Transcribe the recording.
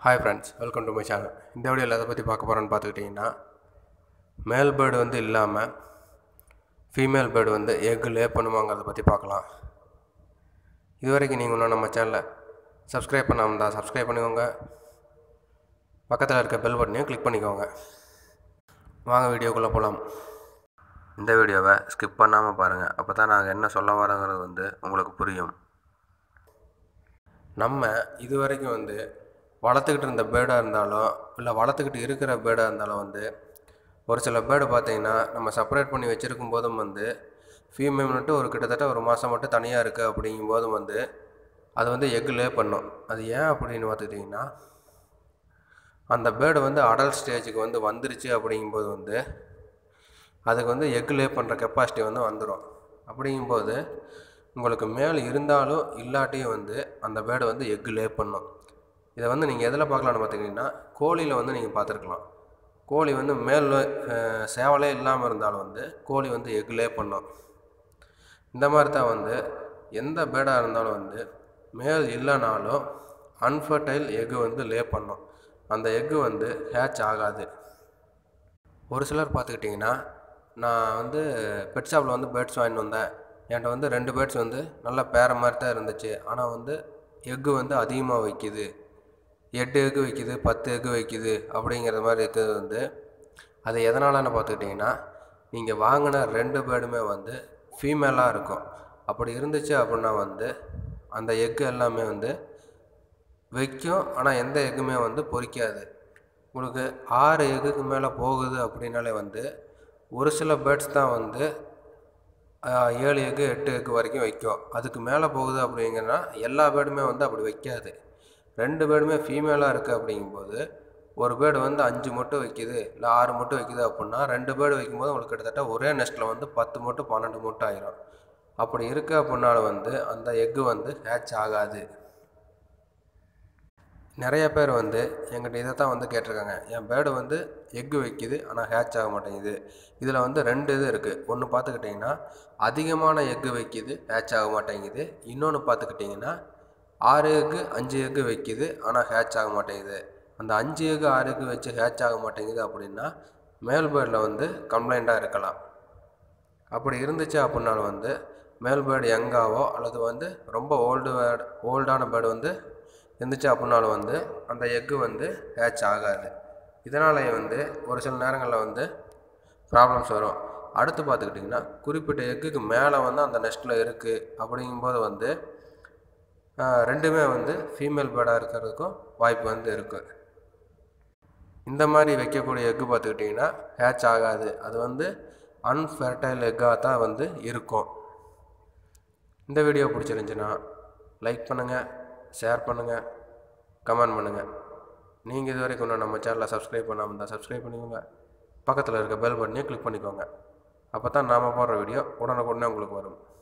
hi friends welcome to my channel இந்த வீடியோவில் எதை பற்றி பார்க்க போகிறோன்னு பார்த்துக்கிட்டிங்கன்னா மேல் பேர்டு வந்து இல்லாமல் ஃபீமேல் பேர்டு வந்து எக் லே பண்ணுவாங்கிறத பற்றி பார்க்கலாம் இது வரைக்கும் நீங்கள் இன்னும் நம்ம சேனலை சப்ஸ்கிரைப் பண்ணாமல் தான் சப்ஸ்கிரைப் பண்ணிக்கோங்க பக்கத்தில் இருக்க பெல் பட்டனையும் கிளிக் பண்ணிக்கோங்க வாங்க வீடியோக்குள்ளே போகலாம் இந்த வீடியோவை ஸ்கிப் பண்ணாமல் பாருங்கள் அப்போ தான் நாங்கள் என்ன சொல்ல வரோங்கிறது வந்து உங்களுக்கு புரியும் நம்ம இது வரைக்கும் வந்து வளர்த்துக்கிட்டு இருந்த பேர்டாக இருந்தாலும் இல்லை வளர்த்துக்கிட்டு இருக்கிற பேர்டாக இருந்தாலும் வந்து ஒரு சில பேர்டு பார்த்தீங்கன்னா நம்ம செப்பரேட் பண்ணி வச்சுருக்கும் போதும் வந்து ஃபீமேல் மட்டும் ஒரு கிட்டத்தட்ட ஒரு மாதம் மட்டும் தனியாக இருக்குது அப்படிங்கும் போதும் வந்து அது வந்து எக் லே பண்ணும் அது ஏன் அப்படின்னு பார்த்துக்கிட்டிங்கன்னா அந்த பேர்டு வந்து அடல்ட் ஸ்டேஜுக்கு வந்து வந்துருச்சு அப்படிங்கும்போது வந்து அதுக்கு வந்து எக் லே பண்ணுற கெப்பாசிட்டி வந்து வந்துடும் அப்படிங்கும்போது உங்களுக்கு மேல் இருந்தாலும் இல்லாட்டியும் வந்து அந்த பேர்டு வந்து எக் லே பண்ணும் இதை வந்து நீங்கள் எதில் பார்க்கலான்னு பார்த்துக்கிட்டிங்கன்னா கோழியில் வந்து நீங்கள் பார்த்துருக்கலாம் கோழி வந்து மேல் அஹ், சேவலே இல்லாமல் இருந்தாலும் வந்து கோழி வந்து எக் லே பண்ணும் இந்த மாதிரி தான் வந்து எந்த பேர்டாக இருந்தாலும் வந்து மேல் இல்லைனாலும் அன்ஃபர்டைல் எக்கு வந்து லே பண்ணும் அந்த எக்கு வந்து ஹேட்ச் ஆகாது ஒரு சிலர் பார்த்துக்கிட்டிங்கன்னா நான் வந்து பெட் ஷாப்பில் வந்து பேர்ட்ஸ் வாங்கிட்டு வந்தேன் என்கிட்ட வந்து ரெண்டு பேர்ட்ஸ் வந்து நல்லா பேர மாதிரி தான் இருந்துச்சு ஆனால் வந்து எக்கு வந்து அதிகமாக வைக்குது எட்டு எக்கு வைக்குது பத்து எக்கு வைக்குது அப்படிங்கிற மாதிரி இருக்கிறது வந்து அது எதனாலன்னு பார்த்துக்கிட்டிங்கன்னா நீங்கள் வாங்கின ரெண்டு பேர்டுமே வந்து ஃபீமேலாக இருக்கும் அப்படி இருந்துச்சு அப்படின்னா வந்து அந்த எக்கு எல்லாமே வந்து வைக்கும் ஆனால் எந்த எக்குமே வந்து பொரிக்காது உங்களுக்கு ஆறு எக்குக்கு மேலே போகுது அப்படின்னாலே வந்து ஒரு சில பேர்ட்ஸ் தான் வந்து ஆஹ், ஏழு எக்கு எட்டு எக்கு வரைக்கும் வைக்கும் அதுக்கு மேலே போகுது அப்படிங்கன்னா எல்லா பேர்டுமே வந்து அப்படி வைக்காது ரெண்டு பேர்டுமே ஃபீமேலாக இருக்குது அப்படிங்கும்போது ஒரு பேர்டு வந்து அஞ்சு மட்டும் வைக்குது இல்லை ஆறு மட்டும் வைக்குது அப்படின்னா ரெண்டு பேர்டு வைக்கும்போது உங்களுக்கு கிட்டத்தட்ட ஒரே நெஸ்ட்டில் வந்து பத்து மட்டும் பன்னெண்டு மட்டும் ஆயிரும் அப்படி இருக்குது அப்படின்னாலும் வந்து அந்த எக்கு வந்து ஹேட்ச் ஆகாது நிறைய பேர் வந்து எங்கிட்ட இதை தான் வந்து கேட்டிருக்காங்க என் பேர்டு வந்து எக்கு வைக்குது ஆனால் ஹேட்ச் ஆக மாட்டேங்குது இதில் வந்து ரெண்டு இது இருக்குது ஒன்று பார்த்துக்கிட்டிங்கன்னா அதிகமான எக்கு வைக்குது ஹேட்ச் ஆக மாட்டேங்குது இன்னொன்று பார்த்துக்கிட்டிங்கன்னா ஆறு எக்கு அஞ்சு எக்கு வைக்குது ஆனால் ஹேட்ச் ஆக மாட்டேங்குது அந்த அஞ்சு எக்கு ஆறு எக்கு வச்சு ஹேட்ச் ஆக மாட்டேங்குது அப்படின்னா மேல் பேர்டில் வந்து கம்ப்ளைண்ட்டாக இருக்கலாம் அப்படி இருந்துச்சு அப்படின்னாலும் வந்து மேல் பேர்டு யங்காவோ அல்லது வந்து ரொம்ப ஓல்டு பேர்டு ஓல்டான பேர்டு வந்து இருந்துச்சு அப்படின்னாலும் வந்து அந்த எக்கு வந்து ஹேட்ச் ஆகாது இதனாலேயே வந்து ஒரு சில நேரங்களில் வந்து ப்ராப்ளம்ஸ் வரும் அடுத்து பார்த்துக்கிட்டிங்கன்னா குறிப்பிட்ட எக்குக்கு மேலே வந்து அந்த நெஸ்ட்டில் இருக்குது அப்படிங்கும்போது வந்து ஆஹ், ரெண்டுமே வந்து ஃபீமேல் பேர்டாக இருக்கிறதுக்கும் வாய்ப்பு வந்து இருக்குது இந்த மாதிரி வைக்கக்கூடிய எக்கு பார்த்துக்கிட்டிங்கன்னா ஹேட்ச் ஆகாது அது வந்து அன்ஃபெர்டைல் எக்காக தான் வந்து இருக்கும் இந்த வீடியோ பிடிச்சிருந்துச்சுன்னா லைக் பண்ணுங்கள் ஷேர் பண்ணுங்கள் கமெண்ட் பண்ணுங்கள் நீங்கள் இது வரைக்கும் இன்னும் நம்ம சேனலை சப்ஸ்கிரைப் பண்ணாமல் இருந்தால் சப்ஸ்கிரைப் பண்ணிக்கோங்க பக்கத்தில் இருக்க பெல் பட்டனையும் கிளிக் பண்ணிக்கோங்க அப்போ தான் நாம் போடுற வீடியோ உடனுக்குடனே உங்களுக்கு வரும்